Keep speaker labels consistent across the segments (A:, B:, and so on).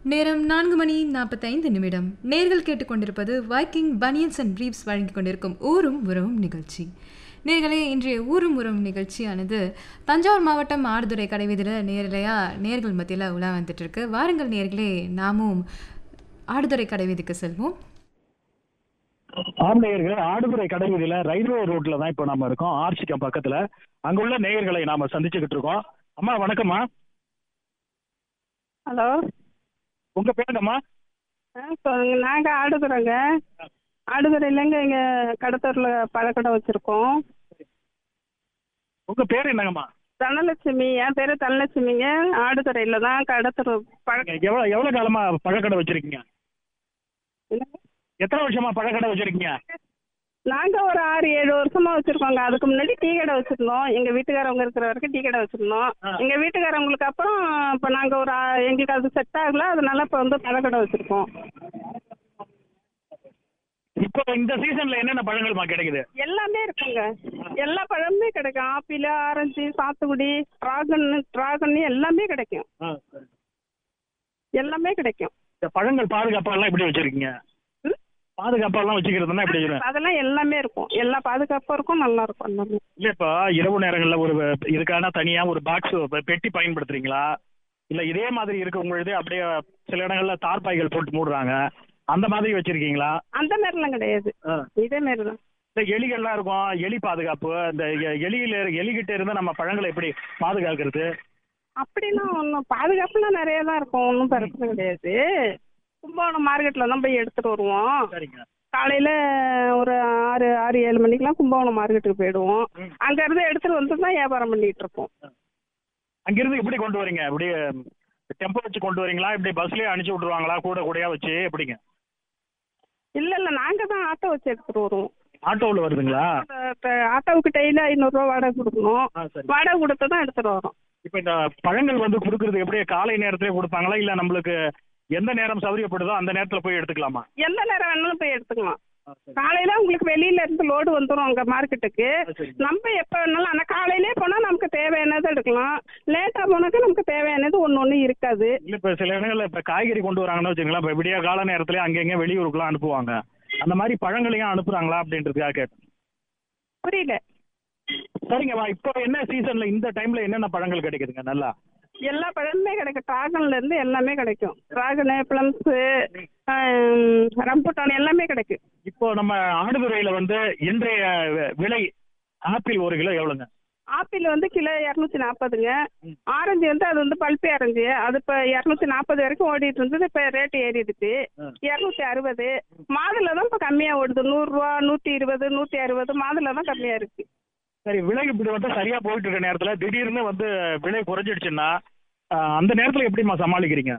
A: நேரம் நான்கு மணி நாற்பத்தைந்து நிமிடம் நேர்கள் கேட்டுக்கொண்டிருப்பது வைக்கிங் பனியன்ஸ் அண்ட் பிரீப்ஸ் வழங்கிக் கொண்டிருக்கும் ஊரும் உறவும் நிகழ்ச்சி நேர்களே இன்றைய ஊரும் உறவும் நிகழ்ச்சியானது தஞ்சாவூர் மாவட்டம் ஆடுதுறை கடைவீதியில் நேரலையாக நேர்கள் மத்தியில் உலா வந்துட்டு இருக்கு வாருங்கள் நேர்களே நாமும் ஆடுதுறை கடைவீதிக்கு செல்வோம்
B: ஆம் நேயர்களே ஆடுதுறை கடைவீதியில ரயில்வே ரோட்ல தான் இப்போ நம்ம இருக்கோம் ஆர்சிக்கம் பக்கத்துல அங்குள்ள நேயர்களை நாம சந்திச்சுக்கிட்டு இருக்கோம் அம்மா வணக்கம்மா
C: ஹலோ
B: உங்க பேருங்கம்மா
C: ஆ சொல்லுங்க நாங்கள் ஆடுதுறைங்க ஆடுதுறையிலேங்க இங்கே கடத்தூரில் பழக்கடை வச்சுருக்கோம்
B: உங்க பேர் என்னங்கம்மா
C: தனலட்சுமி என் பேர் தனலட்சுமிங்க ஆடுதுறையில் தான் கடத்தூர் பழக்க
B: எவ்வளவு எவ்வளவு காலமா பழக்கடை வச்சிருக்கீங்க எத்தனை வருஷமா பழக்கடை வச்சிருக்கீங்க
C: நாங்கள் ஒரு ஆறு ஏழு வருஷமா வச்சுருக்கோங்க அதுக்கு முன்னாடி டீ கடை வச்சுருந்தோம் எங்கள் வீட்டுக்காரவங்க இருக்கிற வரைக்கும் டீ கடை வச்சுருந்தோம்
B: ஆ.
C: எங்கள் வீட்டுக்காரவங்களுக்கு அப்புறம் இப்போ நாங்கள் ஒரு ஆ- எங்களுக்கு அது செட் ஆகல அதனால இப்போ வந்து பழக்கடை வச்சுருக்கோம்
B: இப்போ இந்த சீசன்ல என்னென்ன பழங்கள்மா கிடைக்குது
C: எல்லாமே இருக்குங்க எல்லா பழமுமே கிடைக்கும் ஆப்பிள் ஆரஞ்சு சாத்துக்குடி டிராகன் டிராகன் எல்லாமே கிடைக்கும் எல்லாமே கிடைக்கும்
B: இந்த பழங்கள் பாதுகாப்பெல்லாம் எப்படி வச்சிருக்கீங்க
C: ம்?
B: பாதுகாப்பெல்லாம் வச்சுக்கிறதுனா எப்படி வச்சிருக்கீங்க?
C: அதெல்லாம் எல்லாமே இருக்கும் எல்லா பாதுகாப்பும் இருக்கும் நல்லா இருக்கும் எல்லாமே
B: இல்ல இப்போ இரவு நேரங்கள்ல ஒரு இதுக்கான தனியா ஒரு பாக்ஸ் பெட்டி பயன்படுத்துறீங்களா இல்ல இதே மாதிரி இருக்கவங்களுது அப்படியே சில இடங்கள்ல தார்பாய்கள் போட்டு மூடுறாங்க அந்த மாதிரி வச்சிருக்கீங்களா
C: அந்த மாதிரிலாம் கிடையாது
B: ஆ.
C: இதே மாதிரி தான்
B: இந்த எலிகள்லாம் இருக்கும் எலி பாதுகாப்பு இந்த எ- எலியில எலிகிட்ட இருந்து நம்ம பழங்களை எப்படி பாதுகாக்கிறது
C: அப்படிலாம் ஒன்றும் பாதுகாப்புலாம் நிறைய தான் இருக்கும் ஒன்றும் பிரச்சனை கிடையாது கும்பகோணம் மார்க்கெட்டில் தான் போய் எடுத்துகிட்டு வருவோம்
B: சரிங்க
C: காலையில் ஒரு ஆறு ஆறு ஏழு மணிக்கெலாம் கும்பகோணம் மார்க்கெட்டுக்கு போயிடுவோம்
B: ம்.
C: அங்கேருந்து எடுத்துகிட்டு வந்து தான் வியாபாரம் பண்ணிகிட்டு இருக்கோம்
B: அங்கிருந்து எப்படி கொண்டு வரீங்க இப்படி டெம்போ வச்சு கொண்டு வரீங்களா இப்படி பஸ்லயே அனுப்பிச்சு விட்டுருவாங்களா கூட கூடயா வச்சு எப்படிங்க
C: இல்லை இல்லை நாங்கள் தான் ஆட்டோ வச்சு எடுத்துகிட்டு வருவோம்
B: ஆட்டோவில் வருதுங்களா
C: இப்ப- இப்ப ஆட்டோவுக்கு டெய்லி ஐநூறுரூவா வாடகை கொடுக்கணும்
B: ஆ சரி
C: வாடகை கொடுத்து தான் எடுத்துகிட்டு வரோம்
B: இப்போ இந்த பழங்கள் வந்து கொடுக்கறது எப்படி காலை நேரத்திலே கொடுப்பாங்களா இல்ல நம்மளுக்கு எந்த நேரம் சௌகரியப்படுதோ அந்த நேரத்துல போய் எடுத்துக்கலாமா
C: எந்த நேரம் வேணாலும் போய் எடுத்துக்கலாம் காலையில உங்களுக்கு வெளியில இருந்து லோடு வந்துடும் அங்க மார்க்கெட்டுக்கு
B: சரி.
C: நம்ம எப்ப வேணாலும் ஆனா காலையிலே போனா நமக்கு தேவையானது எடுக்கலாம் லேட்டா போனாக்க நமக்கு தேவையானது ஒண்ணு ஒண்ணு இருக்காது
B: இல்ல இப்ப சில இடங்கள்ல இப்ப காய்கறி கொண்டு வராங்கன்னு வச்சுங்களேன் இப்ப விடிய கால நேரத்துல அங்கங்க வெளியூருக்குலாம் அனுப்புவாங்க அந்த மாதிரி பழங்களையும் அனுப்புறாங்களா அப்படின்றதுக்காக கேட்டேன்
C: புரியல
B: சரிங்கம்மா இப்போ என்ன சீசன்ல இந்த டைம்ல என்னென்ன பழங்கள் கிடைக்குதுங்க நல்லா
C: எல்லா பழமுமே கிடைக்கும் டிராகன்ல இருந்து எல்லாமே கிடைக்கும் டிராகனு பிளம்ஸ் ரம்புட்டான் எல்லாமே கிடைக்கும்
B: இப்போ நம்ம ஆடுதுறையில வந்து இன்றைய விலை ஆப்பிள் ஒரு கிலோ எவ்வளவுங்க
C: ஆப்பிள் வந்து கிலோ இரநூத்தி நாற்பதுங்க ஆரஞ்சு வந்து அது வந்து பல்பி ஆரஞ்சு அது இப்போ இரநூத்தி நாற்பது வரைக்கும் ஓடிட்டு இருந்தது இப்போ ரேட்டு ஏறிடுச்சு
B: ஆ.
C: இரநூத்தி அறுபது மாதுளை தான் இப்போ கம்மியாக ஓடுது நூறுரூவா நூற்றி இருபது நூற்றி அறுபது மாதுளை தான் கம்மியாக இருக்கு
B: சரி விலை இப்படி வந்து சரியா போயிட்டு இருக்க நேரத்துல திடீர்னு வந்து விலை குறைஞ்சிடுச்சுன்னா ஆஹ், அந்த நேரத்துல எப்படிம்மா சமாளிக்கிறீங்க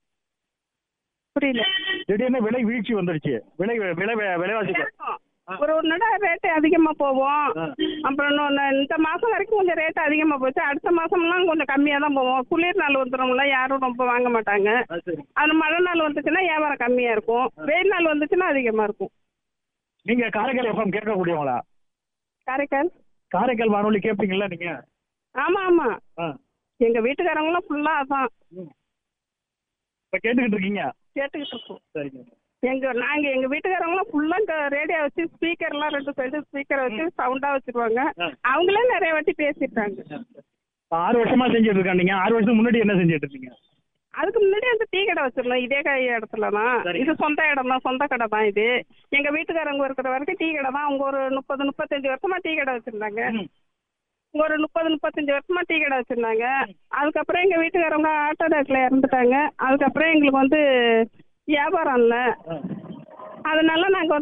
C: புரியல
B: திடீர்னு விலை வீழ்ச்சி வந்துடுச்சு விலை விலை விலைவாசி
C: இருக்கும். ஒரு ஒரு நட ரேட்டு அதிகமாக போவோம்
B: ஆ.
C: அப்புறம் இன்னொன்னு இந்த மாதம் வரைக்கும் கொஞ்சம் ரேட்டு அதிகமாக போச்சு அடுத்த மாதம்லாம் கொஞ்சம் கம்மியாக தான் போவோம் குளிர் நாள் வந்துடும்ல யாரும் ரொம்ப வாங்க மாட்டாங்க
B: அது சரி
C: அது மழை நாள் வந்துச்சுன்னா வியாபாரம் கம்மியாக இருக்கும் வெயில் நாள் வந்துச்சுன்னா அதிகமாக இருக்கும்
B: நீங்க காரைக்கால் எஃப்எம் கேட்கக்கூடியவங்களா
C: காரைக்கால்
B: காரைக்கால் வானொலி கேட்பீங்களா நீங்க
C: ஆமாம் ஆமாம்
B: ஆ.
C: எங்க வீட்டுக்காரங்களும் ஃபுல்லா அதான்
B: இப்ப கேட்டுக்கிட்டு இருக்கீங்க
C: கேட்டுக்கிட்டு இருக்கோம்
B: சரிங்க
C: எங்க நாங்க எங்க வீட்டுக்காரங்களும் ஃபுல்லா இந்த ரேடியோ வச்சு ஸ்பீக்கர்லாம் ரெண்டு சைடு ஸ்பீக்கர் வச்சு சவுண்டா வச்சிருவாங்க
B: ஆ.
C: அவங்களே நிறைய வாட்டி பேசிட்டாங்க
B: இப்ப ஆறு வருஷமா செஞ்சுட்டு இருக்காண்டீங்க ஆறு வருஷத்துக்கு முன்னாடி என்ன செஞ்சுட்டு இருந்தீங்க
C: அதுக்கு முன்னாடி அந்த டீ கடை வச்சிருந்தோம் இதே கை இடத்துல தான்
B: சரி.
C: இது சொந்த இடம் தான் சொந்த கடை தான் இது எங்க வீட்டுக்காரங்க இருக்கிற வரைக்கும் டீ கடை தான் அவங்க ஒரு முப்பது முப்பத்தஞ்சு வருஷமா டீ கடை வச்சிருந்தாங்க
B: ம்.
C: ஒரு முப்பது முப்பத்தஞ்சு வருஷமா டீ கடை வச்சிருந்தாங்க அதுக்கப்புறம் எங்க வீட்டுக்காரவங்க ஆட்டோ டேக்ல இறந்துட்டாங்க அதுக்கப்புறம் எங்களுக்கு வந்து வியாபாரம் இல்லை அதனால நாங்க